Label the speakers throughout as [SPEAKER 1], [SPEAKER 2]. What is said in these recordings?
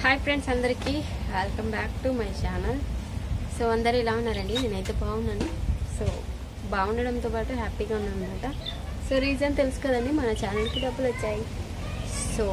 [SPEAKER 1] hi friends అందరికీ welcome back to my channel so అందరు ఇలా ఉన్నారండి నేనైతే బాగున్నాను సో బాగుండడంతో పాటు హ్యాపీగా ఉన్నాను అనమాట సో రీజన్ తెలుసు కదండి మన ఛానల్కి డబ్బులు వచ్చాయి సో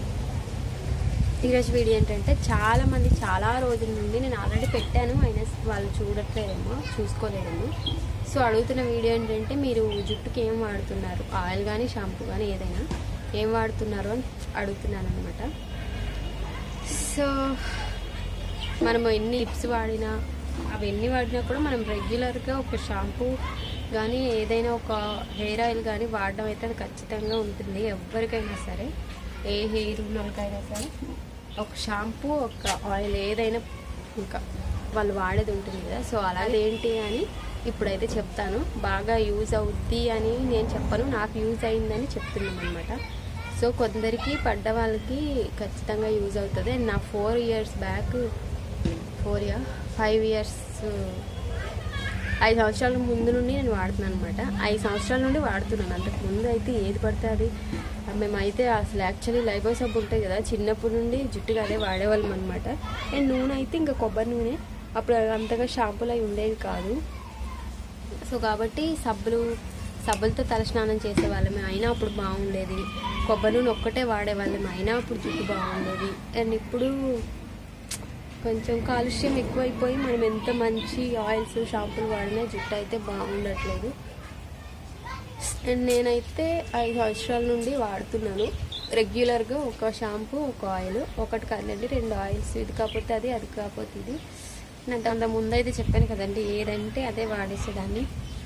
[SPEAKER 1] ఈరోజు వీడియో ఏంటంటే చాలా మంది చాలా రోజుల నుండి నేను ఆల్రెడీ పెట్టాను అయినా వాళ్ళు చూడట్లేదేమో చూసుకోలేదేమో సో అడుగుతున్న వీడియో ఏంటంటే మీరు జుట్టుకి ఏం వాడుతున్నారు ఆయిల్ కానీ షాంపూ కానీ ఏదైనా ఏం వాడుతున్నారు అని అడుగుతున్నాను అనమాట సో మనం ఎన్ని లిప్స్ వాడినా అవి ఎన్ని వాడినా కూడా మనం రెగ్యులర్గా ఒక షాంపూ కానీ ఏదైనా ఒక హెయిర్ ఆయిల్ కానీ వాడడం అయితే అది ఖచ్చితంగా ఉంటుంది ఎవరికైనా సరే ఏ హెయిర్ ఉన్న వాళ్ళకైనా సరే ఒక షాంపూ ఒక ఆయిల్ ఏదైనా ఇంకా వాళ్ళు వాడేది ఉంటుంది కదా సో అలాగే ఏంటి అని ఇప్పుడైతే చెప్తాను బాగా యూజ్ అవుద్ది అని నేను చెప్పను నాకు యూజ్ అయిందని చెప్తున్నాను అనమాట సో కొందరికి పడ్డ వాళ్ళకి ఖచ్చితంగా యూజ్ అవుతుంది నా four years back four year five years ఐదు సంవత్సరాల ముందు నుండి నేను వాడుతున్నాను అనమాట ఐదు సంవత్సరాల నుండి వాడుతున్నాను అంతకు ముందు అయితే ఏది పడితే అది మేమైతే అసలు యాక్చువల్లీ లైబో సబ్బు ఉంటాయి కదా చిన్నప్పటి నుండి జుట్టుగా అదే వాడేవాళ్ళం అనమాట అండ్ నూనె అయితే ఇంకా కొబ్బరి నూనె అప్పుడు అంతగా షాంపూలు అవి ఉండేవి కాదు సో కాబట్టి సబ్బులు సబ్బులతో తలస్నానం చేసేవాళ్ళమే అయినా అప్పుడు బాగుండేది కొబ్బరి నూనె ఒక్కటే వాడేవాళ్ళం అయినా అప్పుడు జుట్టు బాగుండేది అండ్ ఇప్పుడు కొంచెం కాలుష్యం ఎక్కువైపోయి మనం ఎంత మంచి ఆయిల్స్ షాంపూలు వాడినా జుట్టు అయితే బాగుండట్లేదు అండ్ నేనైతే ఐదు సంవత్సరాల నుండి వాడుతున్నాను రెగ్యులర్గా ఒక షాంపూ ఒక ఆయిల్ ఒకటి కాదండి రెండు ఆయిల్స్ ఇది కాకపోతే అది అది కాకపోతే ఇది నాకు అంత ముందు అయితే చెప్పాను కదండి ఏదంటే అదే వాడేసేదాన్ని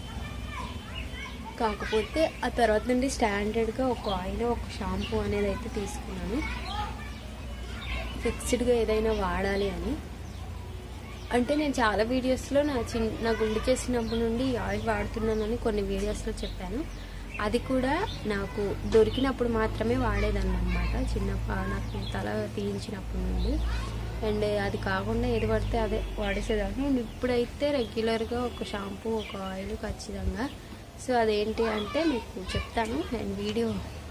[SPEAKER 1] కాకపోతే ఆ తర్వాత నుండి స్టాండర్డ్గా ఒక ఆయిల్ ఒక షాంపూ అనేది అయితే తీసుకున్నాను ఫిక్స్డ్గా ఏదైనా వాడాలి అని అంటే నేను చాలా వీడియోస్లో నా చిన్న నా గుండె చేసినప్పటి నుండి ఈ ఆయిల్ వాడుతున్నానని కొన్ని వీడియోస్లో చెప్పాను అది కూడా నాకు దొరికినప్పుడు మాత్రమే వాడేదాన్ని అనమాట చిన్న నాకు తల తీయించినప్పటి నుండి అండ్ అది కాకుండా ఏది పడితే అదే వాడేసేదాన్ని అండ్ ఇప్పుడైతే రెగ్యులర్గా ఒక షాంపూ ఒక ఆయిల్ ఖచ్చితంగా సో అదేంటి అంటే మీకు చెప్తాను అండ్ వీడియో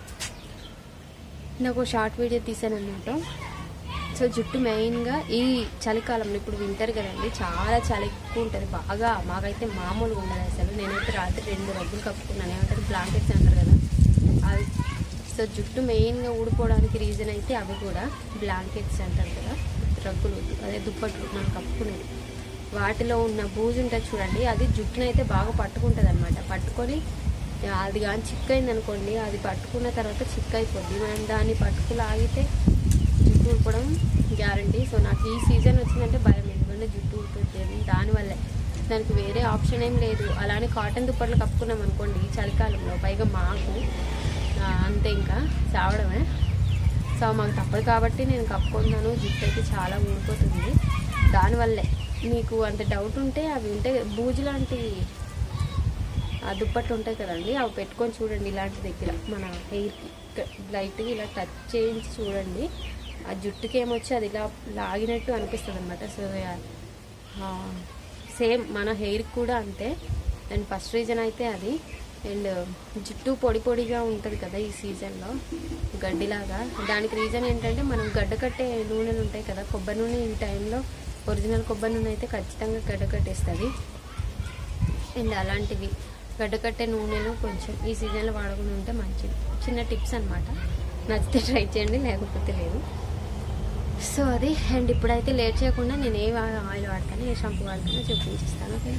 [SPEAKER 1] నాకు షార్ట్ వీడియో తీసాను అన్నమాట సో జుట్టు మెయిన్గా ఈ చలికాలంలో ఇప్పుడు వింటర్ కదండి చాలా చలి ఎక్కువ ఉంటుంది బాగా మాకైతే మామూలుగా ఉండదు అసలు నేనైతే రాత్రి రెండు రగ్గులు కప్పుకున్నాను ఏమంటారు బ్లాంకెట్స్ అంటారు కదా అవి సో జుట్టు మెయిన్గా ఊడిపోవడానికి రీజన్ అయితే అవి కూడా బ్లాంకెట్స్ అంటారు కదా రగ్గులు అదే దుప్పట్లు మనం కప్పుకునేది వాటిలో ఉన్న బూజు ఉంటుంది చూడండి అది జుట్టునైతే అయితే బాగా పట్టుకుంటుంది అనమాట పట్టుకొని అది కానీ చిక్ అయింది అనుకోండి అది పట్టుకున్న తర్వాత చిక్ అయిపోద్ది మనం దాన్ని పట్టుకు లాగితే జుట్టు ఊడిపోవడం గ్యారంటీ సో నాకు ఈ సీజన్ వచ్చిందంటే భయం ఎందుకంటే జుట్టు ఊడిపోతుంది దానివల్లే దానికి వేరే ఆప్షన్ ఏం లేదు అలానే కాటన్ దుప్పట్లు కప్పుకున్నాం అనుకోండి ఈ చలికాలంలో పైగా మాకు ఆ, అంతే ఇంకా చావడమే సో మాకు తప్పదు కాబట్టి నేను కప్పుకుంటున్నాను జుట్టు అయితే చాలా ఊడిపోతుంది దానివల్లే మీకు అంత డౌట్ ఉంటే అవి ఉంటే బూజు లాంటి ఆ దుప్పట్లు ఉంటాయి కదండి అవి పెట్టుకొని చూడండి ఇలాంటి దగ్గర మన హెయిర్కి లైట్గా ఇలా టచ్ చేయించి చూడండి ఆ జుట్టుకి ఏమొచ్చి అది ఇలా లాగినట్టు అనిపిస్తుంది అనమాట సో సేమ్ మన హెయిర్కి కూడా అంతే అండ్ ఫస్ట్ రీజన్ అయితే అది అండ్ జుట్టు పొడి పొడిగా ఉంటుంది కదా ఈ సీజన్లో గడ్డిలాగా దానికి రీజన్ ఏంటంటే మనం గడ్డ కట్టే నూనెలు ఉంటాయి కదా కొబ్బరి నూనె ఈ టైంలో ఒరిజినల్ కొబ్బరి నూనె అయితే ఖచ్చితంగా గడ్డ కట్టేస్తుంది అండ్ అలాంటివి గడ్డకట్టే నూనెలు కొంచెం ఈ సీజన్లో వాడకుండా ఉంటే మంచిది చిన్న టిప్స్ అనమాట నచ్చితే ట్రై చేయండి లేకపోతే లేదు సో అది అండ్ ఇప్పుడైతే లేట్ చేయకుండా నేను ఏ ఆయిల్ వాడతాను ఏ షాంపూ వాడతానో చూపించిస్తాను ఓకే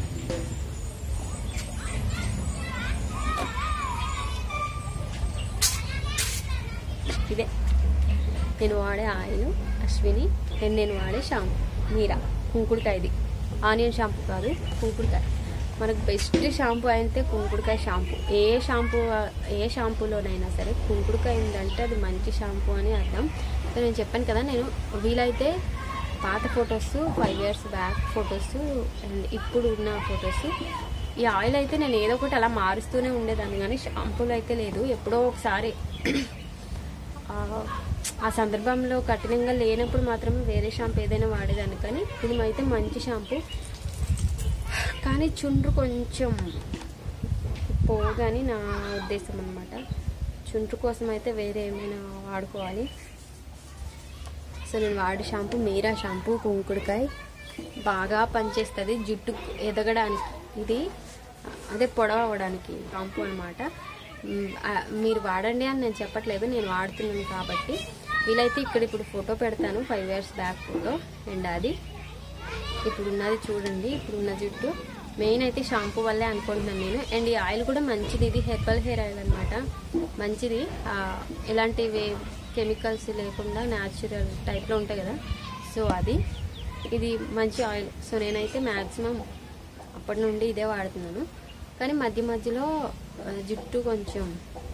[SPEAKER 1] ఇదే నేను వాడే ఆయిల్ అశ్విని అండ్ నేను వాడే షాంపూ మీరా కుంకుడుకాయది ఆనియన్ షాంపూ కాదు కుంకుడుకాయ మనకు బెస్ట్ షాంపూ అయితే కుంకుడుకాయ షాంపూ ఏ షాంపూ ఏ షాంపూలోనైనా సరే కుంకుడుకాయ ఉందంటే అది మంచి షాంపూ అని అర్థం సో నేను చెప్పాను కదా నేను వీలైతే పాత photos five years back photos and ఇప్పుడు ఉన్న ఫొటోస్ ఈ ఆయిల్ అయితే నేను ఏదో ఒకటి అలా మారుస్తూనే ఉండేదాన్ని కానీ షాంపూలు అయితే లేదు ఎప్పుడో ఒకసారి ఆ, ఆ సందర్భంలో కఠినంగా లేనప్పుడు మాత్రమే వేరే షాంపూ ఏదైనా వాడేదాన్ని కానీ ఇది అయితే మంచి షాంపూ కానీ చుండ్రు కొంచెం పోగాని నా ఉద్దేశం అనమాట చుండ్రు కోసం అయితే వేరే ఏమైనా వాడుకోవాలి సో సో నేను వాడే షాంపూ మీరా షాంపూ కుంకుడుకాయ బాగా పనిచేస్తుంది జుట్టు ఎదగడానికి ఇది అదే పొడవ అవ్వడానికి షాంపూ అనమాట మీరు వాడండి అని నేను చెప్పట్లేదు నేను వాడుతున్నాను కాబట్టి వీలైతే ఇక్కడ ఇప్పుడు ఫోటో పెడతాను five years back photo and అది ఇప్పుడు ఉన్నది చూడండి ఇప్పుడు ఉన్న జుట్టు మెయిన్ అయితే షాంపూ వల్లే అనుకుంటున్నాను నేను అండ్ ఈ ఆయిల్ కూడా మంచిది ఇది హెర్బల్ హెయిర్ ఆయిల్ అనమాట మంచిది ఆ, ఎలాంటివి కెమికల్స్ లేకుండా న్యాచురల్ టైప్లో ఉంటాయి కదా సో అది ఇది మంచి ఆయిల్ సో నేనైతే మ్యాక్సిమం అప్పటి నుండి ఇదే వాడుతున్నాను కానీ మధ్య మధ్యలో ఆ, జుట్టు కొంచెం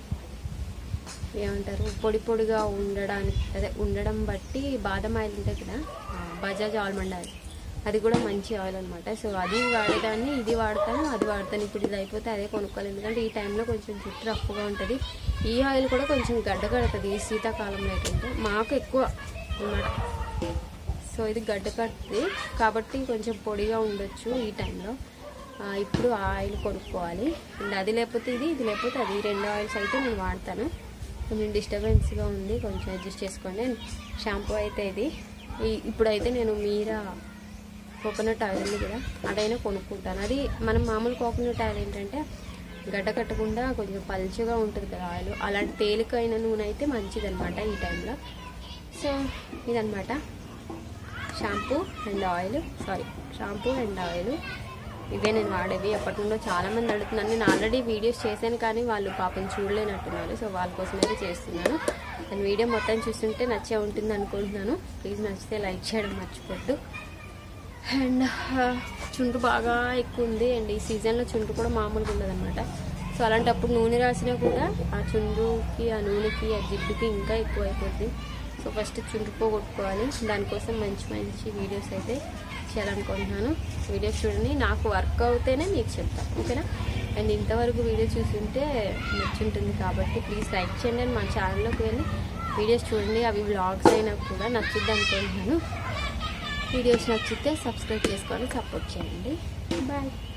[SPEAKER 1] ఏమంటారు పొడి పొడిగా ఉండడానికి అదే ఉండడం బట్టి బాదం ఆయిల్ ఉంటుంది కదా ఆ, బజాజ్ ఆల్మండ్ ఆయిల్ అది కూడా మంచి ఆయిల్ అనమాట సో అది వాడేదాన్ని ఇది వాడతాను అది వాడతాను ఇప్పుడు ఇది అయిపోతే అదే కొనుక్కోవాలి ఎందుకంటే ఈ టైంలో కొంచెం జుట్టు రఫ్గా ఉంటుంది ఈ ఆయిల్ కూడా కొంచెం గడ్డ కడుతుంది ఈ శీతాకాలంలో అయితే మాకు ఎక్కువ అన్నమాట సో ఇది గడ్డ కడుతుంది కాబట్టి కొంచెం పొడిగా ఉండొచ్చు ఈ టైంలో ఆ, ఇప్పుడు ఆ ఆయిల్ కొనుక్కోవాలి అండ్ అది లేకపోతే ఇది ఇది లేకపోతే అది ఈ రెండు ఆయిల్స్ అయితే నేను వాడతాను కొంచెం డిస్టర్బెన్స్గా ఉంది కొంచెం అడ్జస్ట్ చేసుకోండి అండ్ షాంపూ అయితే ఇది ఈ- ఇప్పుడైతే నేను మీరా కోకోనట్ ఆయిల్ ఉంది కదా అదైనా కొనుక్కుంటాను అది మనం మామూలు కోకోనట్ ఆయిల్ ఏంటంటే గడ్డ కట్టకుండా కొంచెం పలుచగా ఉంటుంది కదా ఆయిల్ అలాంటి తేలికైన నూనె అయితే మంచిదన్నమాట ఈ టైంలో సో ఇదన్నమాట shampoo and oil sorry shampoo and oil ఇవే నేను వాడేవి ఎప్పటి నుండో చాలా మంది అడుగుతున్నాను నేను ఆల్రెడీ వీడియోస్ చేశాను కానీ వాళ్ళు పాపం చూడలేనట్టున్నారు సో వాళ్ళ కోసం అయితే చేస్తున్నాను నేను వీడియో మొత్తం చూస్తుంటే నచ్చే ఉంటుంది అనుకుంటున్నాను ప్లీజ్ నచ్చితే లైక్ చేయడం మర్చిపోద్దు అండ్ చుండ్రు బాగా ఎక్కువ ఉంది అండ్ ఈ సీజన్లో చుండ్రు కూడా మామూలుగా ఉండదు అనమాట సో అలాంటప్పుడు నూనె రాసినా కూడా ఆ చుండ్రుకి ఆ నూనెకి ఆ జిడ్డుకి ఇంకా ఎక్కువ అయిపోద్ది సో ఫస్ట్ చుండ్రు పోగొట్టుకోవాలి దానికోసం మంచి మంచి వీడియోస్ అయితే చేయాలనుకుంటున్నాను వీడియోస్ చూడండి నాకు వర్క్ అవుతేనే మీకు చెప్తాను ఓకేనా అండ్ ఇంతవరకు వీడియో చూస్తుంటే నచ్చుంటుంది కాబట్టి ప్లీజ్ లైక్ చేయండి అండ్ మన ఛానల్లోకి వెళ్ళి వీడియోస్ చూడండి అవి వ్లాగ్స్ అయినా కూడా నచ్చుద్ది అనుకుంటున్నాను వీడియోస్ నచ్చితే సబ్స్క్రైబ్ చేసుకొని సపోర్ట్ చేయండి బాయ్